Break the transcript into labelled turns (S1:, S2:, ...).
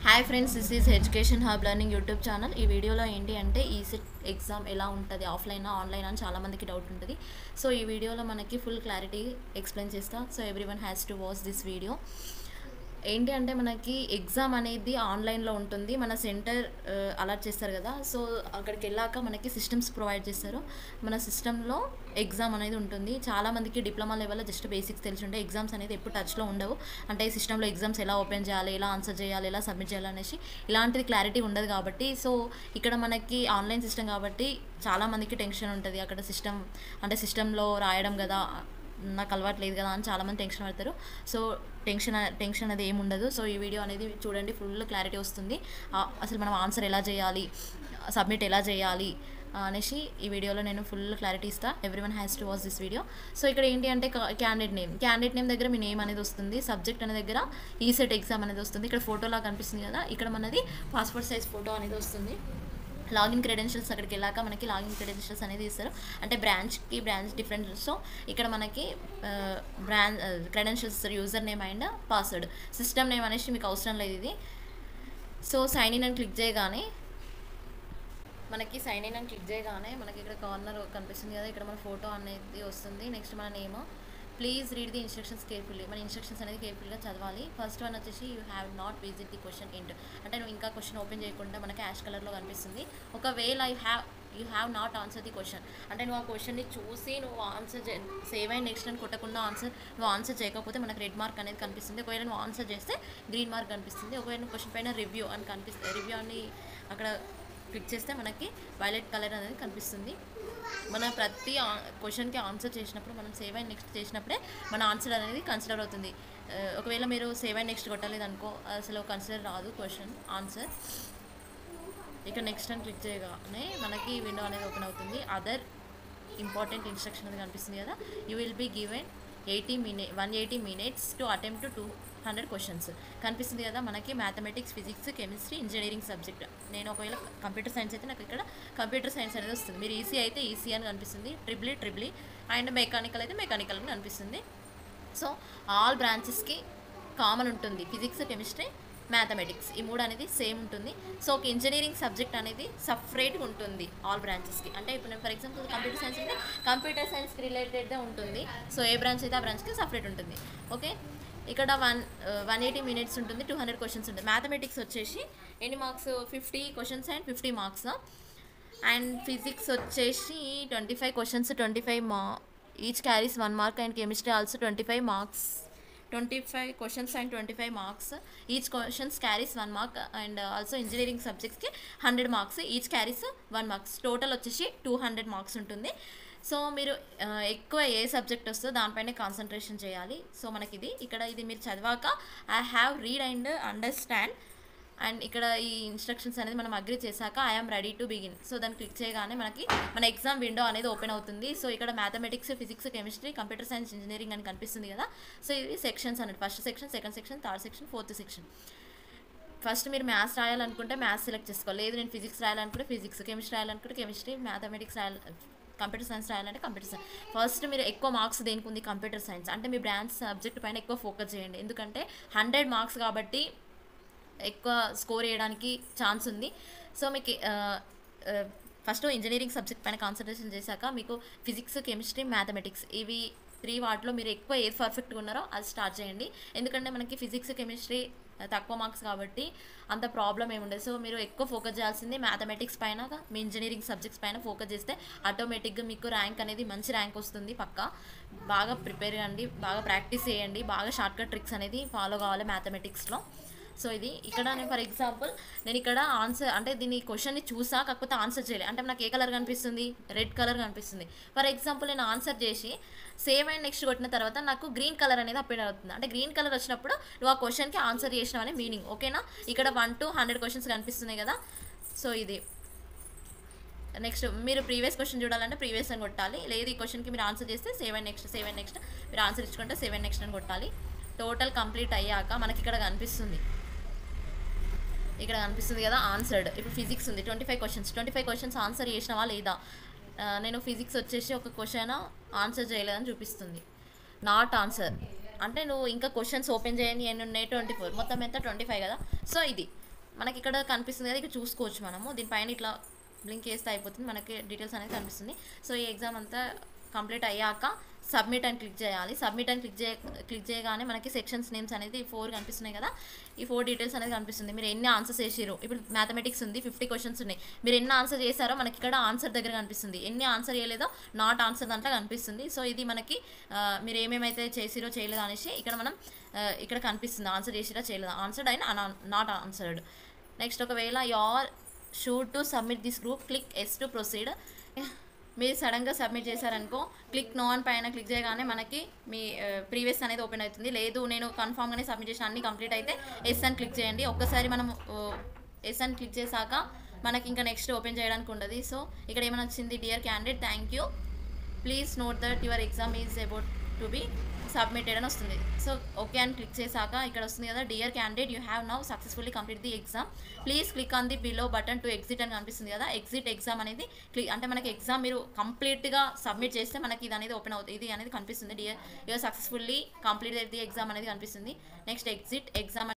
S1: hi friends this is education hub learning YouTube channel ఈ వీడియోలో ఏంటి అంటే ఈ సెట్ ఎగ్జామ్ ఎలా ఉంటుంది ఆఫ్లైన్ ఆన్లైన్ అని చాలామందికి డౌట్ ఉంటుంది సో ఈ వీడియోలో మనకి ఫుల్ క్లారిటీ ఎక్స్ప్లెయిన్ చేస్తా so everyone has to watch this video ఏంటి అంటే మనకి ఎగ్జామ్ అనేది ఆన్లైన్లో ఉంటుంది మన సెంటర్ అలర్ట్ చేస్తారు కదా సో అక్కడికి వెళ్ళాక మనకి సిస్టమ్స్ ప్రొవైడ్ చేస్తారు మన సిస్టంలో ఎగ్జామ్ అనేది ఉంటుంది చాలామందికి డిప్లొమా లెవెల్లో జస్ట్ బేసిక్స్ తెలిసి ఉంటే ఎగ్జామ్స్ అనేది ఎప్పుడు టచ్లో ఉండవు అంటే సిస్టంలో ఎగ్జామ్స్ ఎలా ఓపెన్ చేయాలి ఎలా ఆన్సర్ చేయాలి ఎలా సబ్మిట్ చేయాలి అనేసి ఇలాంటిది క్లారిటీ ఉండదు కాబట్టి సో ఇక్కడ మనకి ఆన్లైన్ సిస్టమ్ కాబట్టి చాలామందికి టెన్షన్ ఉంటుంది అక్కడ సిస్టమ్ అంటే సిస్టంలో రాయడం కదా నాకు అలవాటు లేదు కదా అని చాలామంది టెన్షన్ పడతారు సో టెన్షన్ టెన్షన్ అనేది ఏమి ఉండదు సో ఈ వీడియో అనేది చూడండి ఫుల్ క్లారిటీ వస్తుంది ఆ, అసలు మనం ఆన్సర్ ఎలా చేయాలి సబ్మిట్ ఎలా చేయాలి అనేసి ఈ వీడియోలో నేను ఫుల్ క్లారిటీ ఇస్తా everyone has to watch this video so ఇక్కడ ఏంటి అంటే క్యాండిడేట్ నేమ్ క్యాండిడేట్ నేమ్ దగ్గర మీ నేమ్ అనేది వస్తుంది సబ్జెక్ట్ అనే దగ్గర ఈ సెట్ ఎగ్జామ్ అనేది వస్తుంది ఇక్కడ ఫోటోలా కనిపిస్తుంది కదా ఇక్కడ మనది పాస్పోర్ట్ సైజ్ ఫోటో అనేది వస్తుంది లాగిన్ క్రెడెన్షియల్స్ అక్కడికి వెళ్ళాక మనకి లాగిన్ క్రెడెన్షియల్స్ అనేది ఇస్తారు అంటే బ్రాంచ్కి బ్రాంచ్ డిఫరెంట్ సో ఇక్కడ మనకి బ్రాంచ్ క్రెడెన్షియల్స్ ఇస్తారు username and password system name అనేసి మీకు అవసరం లేదు ఇది సో సైన్ ఇన్ అని క్లిక్ చేయగానే మనకి సైన్ ఇన్ అని క్లిక్ చేయగానే మనకి ఇక్కడ కార్నర్ కనిపిస్తుంది కదా ఇక్కడ మన ఫోటో అనేది వస్తుంది నెక్స్ట్ మన name please read the instructions carefully మన ఇన్స్ట్రక్షన్స్ అనేది కేర్ఫుల్గా చదవాలి ఫస్ట్ వన్ వచ్చేసి you have not visit the question ఇంట్ అంటే నువ్వు ఇంకా క్వశ్చన్ ఓపెన్ చేయకుండా మనకి యాష్ కలర్లో కనిపిస్తుంది ఒకవేళ you have you have not answer the question అంటే నువ్వు ఆ క్వశ్చన్ని చూసి నువ్వు ఆన్సర్ సేవ్ అయిన నెక్స్ట్ అని కొట్టకుండా ఆన్సర్ నువ్వు ఆన్సర్ చేయకపోతే మనకు రెడ్ మార్క్ అనేది కనిపిస్తుంది ఒకవేళ నువ్వు ఆన్సర్ చేస్తే గ్రీన్ మార్క్ కనిపిస్తుంది ఒకవేళ నువ్వు క్వశ్చన్ పైన రివ్యూ అని కనిపిస్తుంది రివ్యూ అని అక్కడ క్లిక్ చేస్తే మనకి వైలెట్ కలర్ అనేది కనిపిస్తుంది మన ప్రతి క్వశ్చన్కి ఆన్సర్ చేసినప్పుడు మనం సేవ్ అయిన నెక్స్ట్ చేసినప్పుడే మన ఆన్సర్ అనేది కన్సిడర్ అవుతుంది ఆ, ఒకవేళ మీరు సేవ్ అయిన నెక్స్ట్ కొట్టలేదు అనుకో అసలు కన్సిడర్ రాదు క్వశ్చన్ ఆన్సర్ ఇక నెక్స్ట్ అని క్లిక్ చేయగానే మనకి విండో అనేది ఓపెన్ అవుతుంది అదర్ ఇంపార్టెంట్ ఇన్స్ట్రక్షన్ అనేది కనిపిస్తుంది కదా you will be given eighty minute one eighty minutes to attempt two hundred questions కనిపిస్తుంది కదా మనకి mathematics physics chemistry engineering subject నేను ఒకవేళ కంప్యూటర్ సైన్స్ అయితే నాకు ఇక్కడ కంప్యూటర్ సైన్స్ అనేది వస్తుంది మీరు ఈసీ అయితే ఈసీ అని కనిపిస్తుంది ట్రిబ్లీ ట్రిబ్లీ అండ్ మెకానికల్ అయితే మెకానికల్ అని కనిపిస్తుంది సో ఆల్ బ్రాంచెస్కి కామన్ ఉంటుంది ఫిజిక్స్ కెమిస్ట్రీ మ్యాథమెటిక్స్ ఈ మూడు అనేది సేమ్ ఉంటుంది సో ఒక ఇంజనీరింగ్ సబ్జెక్ట్ అనేది సపరేట్గా ఉంటుంది ఆల్ బ్రాంచెస్కి అంటే ఇప్పుడు ఫర్ ఎగ్జాంపుల్ కంప్యూటర్ సైన్స్ అయితే కంప్యూటర్ సైన్స్కి రిలేటెడ్గా ఉంటుంది సో ఏ బ్రాంచ్ అయితే ఆ బ్రాంచ్కి సపరేట్ ఉంటుంది ఓకే ఇక్కడ వన్ వన్ ఎయిటీ మినిట్స్ ఉంటుంది టూ హండ్రెడ్ క్వశ్చన్స్ ఉంటుంది మ్యాథమెటిక్స్ వచ్చేసి ఎన్ని marks fifty questions and fifty marks and physics వచ్చేసి twenty five questions twenty five మా each carries one mark and chemistry also twenty five marks twenty five questions and twenty five marks each questions carries one mark and also engineering సబ్జెక్ట్స్కి hundred marks each carries one marks total వచ్చేసి two hundred marks ఉంటుంది so మీరు ఆ, ఎక్కువ ఏ subject వస్తుందో దానిపైనే concentration చేయాలి so మనకి ఇది ఇక్కడ ఇది మీరు చదివాక I have read and understand and ఇక్కడ ఈ ఇన్స్ట్రక్షన్స్ అనేది మనం అగ్రి చేశాక I'm ready to begin so దాన్ని క్లిక్ చేయగానే మనకి మన ఎగ్జామ్ విండో అనేది ఓపెన్ అవుతుంది సో ఇక్కడ mathematics physics chemistry computer science engineering అని కనిపిస్తుంది కదా సో ఇవి సెక్షన్స్ అన్నట్టు first section second section third section fourth section first మీరు మ్యాథ్స్ రాయాలనుకుంటే మ్యాథ్స్ సెలెక్ట్ చేసుకోవాలి లేదు నేను ఫిజిక్స్ రాయాలనుకుంటే ఫిజిక్స్ కెమిస్ట్రీ రాయాలనుకుంటే కెమిస్ట్రీ మ్యాథమెటిక్స్ రాయాలి కంప్యూటర్ సైన్స్ రాయాలంటే కంప్యూటర్ సైన్స్ ఫస్ట్ మీరు ఎక్కువ మార్క్స్ దేనికి ఉంది కంప్యూటర్ సైన్స్ అంటే మీ బ్రాంచ్ సబ్జెక్ట్ పైన ఎక్కువ ఫోకస్ చేయండి ఎందుకంటే హండ్రెడ్ మార్క్స్ కాబట్టి ఎక్కువ స్కోర్ చేయడానికి ఛాన్స్ ఉంది సో మీకు ఫస్ట్ ఇంజనీరింగ్ సబ్జెక్ట్ పైన కాన్సన్ట్రేషన్ చేశాక మీకు ఫిజిక్స్ కెమిస్ట్రీ మ్యాథమెటిక్స్ ఇవి త్రీ వాటిలో మీరు ఎక్కువ ఏది పర్ఫెక్ట్గా ఉన్నారో అది స్టార్ట్ చేయండి ఎందుకంటే మనకి ఫిజిక్స్ కెమిస్ట్రీ తక్కువ మార్క్స్ కాబట్టి అంత ప్రాబ్లం ఏమి ఉండదు సో మీరు ఎక్కువ ఫోకస్ చేయాల్సింది మ్యాథమెటిక్స్ పైన మీ ఇంజనీరింగ్ సబ్జెక్ట్స్ పైన ఫోకస్ చేస్తే ఆటోమేటిక్గా మీకు ర్యాంక్ అనేది మంచి ర్యాంక్ వస్తుంది పక్కా బాగా ప్రిపేర్ కండి బాగా ప్రాక్టీస్ చేయండి బాగా షార్ట్ కట్ ట్రిక్స్ అనేది ఫాలో కావాలి మ్యాథమెటిక్స్లో సో ఇది ఇక్కడ నేను ఫర్ ఎగ్జాంపుల్ నేను ఇక్కడ ఆన్సర్ అంటే దీని క్వశ్చన్ని చూసా కాకపోతే ఆన్సర్ చేయలేదు అంటే నాకు ఏ కలర్ కనిపిస్తుంది రెడ్ కలర్ కనిపిస్తుంది ఫర్ ఎగ్జాంపుల్ నేను ఆన్సర్ చేసి సేమ్ అండ్ నెక్స్ట్ కొట్టిన తర్వాత నాకు గ్రీన్ కలర్ అనేది అప్డేట్ అవుతుంది అంటే గ్రీన్ కలర్ వచ్చినప్పుడు నువ్వు ఆ క్వశ్చన్కి ఆన్సర్ చేసినావు అనే మీనింగ్ ఓకేనా ఇక్కడ వన్ టు హండ్రెడ్ క్వశ్చన్స్ కనిపిస్తున్నాయి కదా సో ఇది నెక్స్ట్ మీరు ప్రీవియస్ క్వశ్చన్ చూడాలంటే ప్రీవియస్ అని కొట్టాలి లేదు ఈ క్వశ్చన్కి మీరు ఆన్సర్ చేస్తే సెవెన్ నెక్స్ట్ సెవెన్ నెక్స్ట్ మీరు ఆన్సర్ ఇచ్చుకుంటే సెవెన్ నెక్స్ట్ అని కొట్టాలి టోటల్ కంప్లీట్ అయ్యాక మనకి ఇక్కడ కనిపిస్తుంది ఇక్కడ కనిపిస్తుంది కదా ఆన్సర్డ్ ఇప్పుడు ఫిజిక్స్ ఉంది twenty five questions twenty five questions answer చేసినావా లేదా ఆ, నేను ఫిజిక్స్ వచ్చేసి ఒక క్వశ్చన్ ఆన్సర్ చేయలేదని చూపిస్తుంది నాట్ ఆన్సర్ అంటే నువ్వు ఇంకా క్వశ్చన్స్ ఓపెన్ చేయని ఎన్ని ఉన్నాయి ట్వంటీ ఫోర్ మొత్తం ఎంత ట్వంటీ ఫైవ్ కదా సో ఇది మనకి ఇక్కడ కనిపిస్తుంది కదా ఇక్కడ చూసుకోవచ్చు మనము దీనిపైన ఇట్లా బ్లింక్ చేస్తే అయిపోతుంది మనకి డీటెయిల్స్ అనేది కనిపిస్తుంది సో ఈ ఎగ్జామ్ అంతా కంప్లీట్ అయ్యాక సబ్మిట్ అని క్లిక్ చేయాలి సబ్మిట్ అని క్లిక్ చేయ క్లిక్ చేయగానే మనకి సెక్షన్స్ నేమ్స్ అనేది ఫోర్ కనిపిస్తున్నాయి కదా ఈ ఫోర్ డీటెయిల్స్ అనేది కనిపిస్తుంది మీరు ఎన్ని ఆన్సర్స్ చేసిరు ఇప్పుడు మ్యాథమెటిక్స్ ఉంది ఫిఫ్టీ క్వశ్చన్స్ ఉన్నాయి మీరు ఎన్ని ఆన్సర్ చేశారో మనకి ఇక్కడ ఆన్సర్ దగ్గర కనిపిస్తుంది ఎన్ని ఆన్సర్ చేయలేదో నాట్ ఆన్సర్ దాంట్లో కనిపిస్తుంది సో ఇది మనకి ఆ, మీరు ఏమేమైతే చేసిరో చేయలేదో అనేసి ఇక్కడ మనం ఆ, ఇక్కడ కనిపిస్తుంది ఆన్సర్ చేసిరా చేయలేదా ఆన్సర్డ్ అయినా నాట్ ఆన్సర్డ్ నెక్స్ట్ ఒకవేళ you're sure to submit this group click yes to proceed మీరు సడన్గా సబ్మిట్ చేశారనుకో క్లిక్ నో అని పైన క్లిక్ చేయగానే మనకి మీ ప్రీవియస్ అనేది ఓపెన్ అవుతుంది లేదు నేను కన్ఫామ్గానే సబ్మిట్ చేసిన అన్ని కంప్లీట్ అయితే ఎస్ అని క్లిక్ చేయండి ఒక్కసారి మనం ఎస్ అని క్లిక్ చేశాక మనకి ఇంకా నెక్స్ట్ ఓపెన్ చేయడానికి ఉండదు సో ఇక్కడ ఏమైనా వచ్చింది dear candidate thank you please note that your exam is about to be submitted అని వస్తుంది సో ఓకే అని క్లిక్ చేశాక ఇక్కడ వస్తుంది కదా dear candidate you have now successfully complete the exam please click on the below button to exit అని కనిపిస్తుంది కదా ఎగ్జిట్ ఎగ్జామ్ అనేది క్లిక్ అంటే మనకి ఎగ్జామ్ మీరు కంప్లీట్గా సబ్మిట్ చేస్తే మనకి ఇది అనేది ఓపెన్ అవుతుంది ఇది అనేది కనిపిస్తుంది dear your successfully complete the exam అనేది కనిపిస్తుంది నెక్స్ట్ ఎగ్జిట్ ఎగ్జామ్